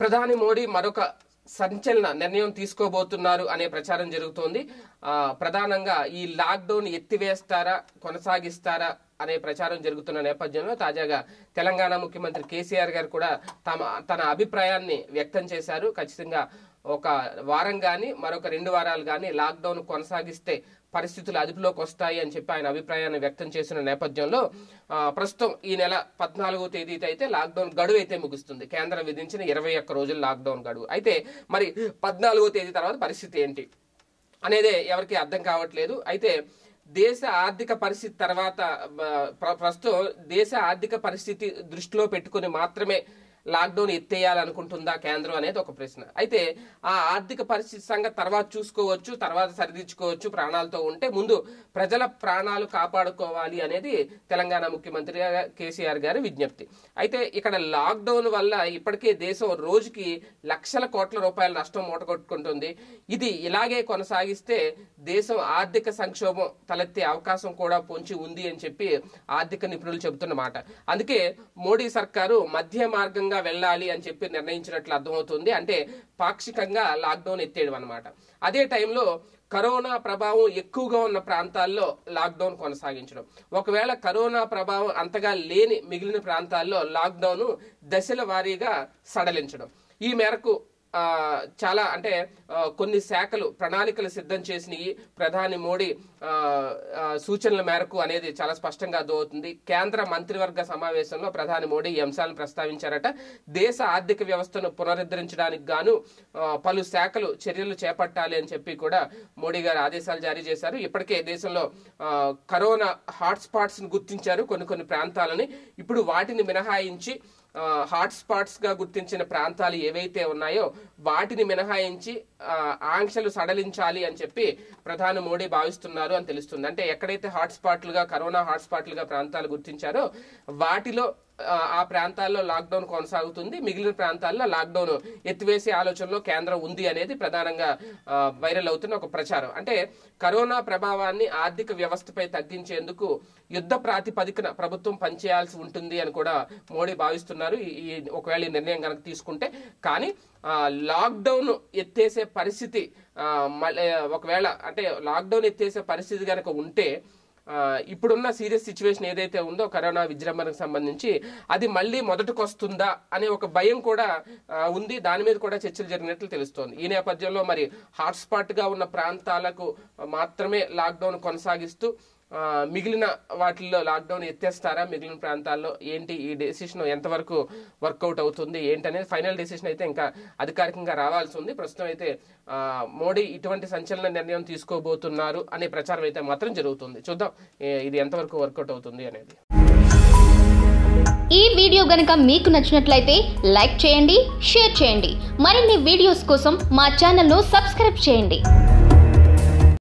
ప్రధాని మోడీ మరొక సంచలన నిర్ణయం తీసుకోబోతున్నారు అనే ప్రచారం జరుగుతోంది ఆ, ప్రధానంగా ఈ లాక్డౌన్ ఎత్తివేస్తారా కొనసాగిస్తారా అనే ప్రచారం జరుగుతున్న నేపథ్యంలో తాజాగా తెలంగాణ ముఖ్యమంత్రి కేసీఆర్ గారు కూడా తమ తన అభిప్రాయాన్ని వ్యక్తం చేశారు ఖచ్చితంగా ఒక వారం గాని మరొక రెండు వారాలు గాని లాక్డౌన్ కొనసాగిస్తే పరిస్థితులు అదుపులోకి వస్తాయి అని చెప్పి ఆయన అభిప్రాయాన్ని వ్యక్తం చేసిన నేపథ్యంలో ఆ, ప్రస్తుతం ఈ నెల పద్నాలుగో తేదీతో అయితే లాక్డౌన్ గడువు అయితే ముగుస్తుంది కేంద్రం విధించిన ఇరవై ఒక్క రోజుల లాక్డౌన్ గడువు అయితే మరి పద్నాలుగో తేదీ తర్వాత పరిస్థితి ఏంటి అనేదే ఎవరికి అర్థం కావట్లేదు అయితే దేశ ఆర్థిక పరిస్థితి తర్వాత బ, ప్ర- ప్రస్తుతం దేశ ఆర్థిక పరిస్థితి దృష్టిలో పెట్టుకుని మాత్రమే లాక్డౌన్ ఎత్తేయాలనుకుంటుందా కేంద్రం అనేది ఒక ప్రశ్న అయితే ఆ ఆర్థిక పరిస్థితి సంగతి తర్వాత చూసుకోవచ్చు తర్వాత సరిదిద్దుకోవచ్చు ప్రాణాలతో ఉంటే ముందు ప్రజల ప్రాణాలు కాపాడుకోవాలి అనేది తెలంగాణ ముఖ్యమంత్రి కేసీఆర్ గారి విజ్ఞప్తి అయితే ఇక్కడ లాక్డౌన్ వల్ల ఇప్పటికే దేశం రోజుకి లక్షల కోట్ల రూపాయల నష్టం మూటగొట్టుకుంటుంది ఇది ఇలాగే కొనసాగిస్తే దేశం ఆర్థిక సంక్షోభం తలెత్తే అవకాశం కూడా పొంచి ఉంది అని చెప్పి ఆర్థిక నిపుణులు చెబుతున్న మాట అందుకే మోడీ సర్కారు మధ్య మార్గంగా వెళ్ళాలి అని చెప్పి నిర్ణయించినట్లు అర్థమవుతుంది అంటే పాక్షికంగా లాక్డౌన్ ఎత్తేయడం అనమాట అదే టైంలో కరోనా ప్రభావం ఎక్కువగా ఉన్న ప్రాంతాల్లో లాక్డౌన్ కొనసాగించడం ఒకవేళ కరోనా ప్రభావం అంతగా లేని మిగిలిన ప్రాంతాల్లో లాక్డౌన్ దశల వారీగా సడలించడం ఈ మేరకు ఆ, చాలా అంటే ఆ, కొన్ని శాఖలు ప్రణాళికలు సిద్ధం చేసినవి ప్రధాని మోడీ ఆ, ఆ, సూచనల మేరకు అనేది చాలా స్పష్టంగా అర్థమవుతుంది కేంద్ర మంత్రివర్గ సమావేశంలో ప్రధాని మోడీ ఈ అంశాలను ప్రస్తావించారట దేశ ఆర్థిక వ్యవస్థను పునరుద్ధరించడానికి గాను ఆ, పలు శాఖలు చర్యలు చేపట్టాలి అని చెప్పి కూడా మోడీ గారు ఆదేశాలు జారీ చేశారు ఇప్పటికే దేశంలో ఆ, కరోనా హాట్ స్పాట్స్ ని గుర్తించారు కొన్ని కొన్ని ప్రాంతాలని ఇప్పుడు వాటిని మినహాయించి ఆ, హాట్ స్పాట్స్ గా గుర్తించిన ప్రాంతాలు ఏవైతే ఉన్నాయో వాటిని మినహాయించి ఆ, ఆంక్షలు సడలించాలి అని చెప్పి ప్రధాని మోడీ భావిస్తున్నారు అని తెలుస్తుంది అంటే ఎక్కడైతే హాట్ స్పాట్లుగా కరోనా హాట్ స్పాట్లుగా ప్రాంతాలు గుర్తించారో వాటిలో ఆ, ఆ ప్రాంతాల్లో లాక్డౌన్ కొనసాగుతుంది మిగిలిన ప్రాంతాల్లో లాక్డౌన్ ఎత్తివేసే ఆలోచనలో కేంద్రం ఉంది అనేది ప్రధానంగా ఆ, వైరల్ అవుతున్న ఒక ప్రచారం అంటే కరోనా ప్రభావాన్ని ఆర్థిక వ్యవస్థపై తగ్గించేందుకు యుద్ధ ప్రాతిపదికన ప్రభుత్వం పనిచేయాల్సి ఉంటుంది అని కూడా మోడీ భావిస్తున్నారు ఈ ఈ ఒకవేళ ఈ నిర్ణయం కనుక తీసుకుంటే కానీ ఆ, లాక్డౌన్ ఎత్తేసే పరిస్థితి ఆ, మళ్ళీ ఒకవేళ అంటే లాక్డౌన్ ఎత్తేసే పరిస్థితి కనుక ఉంటే ఆ, ఇప్పుడున్న సీరియస్ సిచ్యువేషన్ ఏదైతే ఉందో కరోనా విజృంభణకు సంబంధించి అది మళ్ళీ మొదటికి వస్తుందా అనే ఒక భయం కూడా ఆ, ఉంది దాని మీద కూడా చర్చలు జరిగినట్లు తెలుస్తోంది ఈ నేపథ్యంలో మరి హాట్స్పాట్ గా ఉన్న ప్రాంతాలకు మాత్రమే లాక్డౌన్ కొనసాగిస్తూ ఆ, మిగిలిన వాటిల్లో లాక్డౌన్ ఎత్తేస్తారా మిగిలిన ప్రాంతాల్లో ఏంటి ఈ డెసిషన్ ఎంతవరకు వర్కౌట్ అవుతుంది ఏంటనేది ఫైనల్ డెసిషన్ అయితే ఇంకా అధికారికంగా రావాల్సి ఉంది ప్రస్తుతం అయితే ఆ, మోడీ ఇటువంటి సంచలన నిర్ణయం తీసుకోబోతున్నారు అనే ప్రచారం అయితే మాత్రం జరుగుతుంది చూద్దాం ఏ- ఇది ఎంతవరకు వర్కౌట్ అవుతుంది అనేది ఈ వీడియో గనుక మీకు నచ్చినట్లయితే లైక్ చేయండి షేర్ చేయండి మరిన్ని వీడియోస్ కోసం మా ఛానల్ను సబ్స్క్రైబ్ చేయండి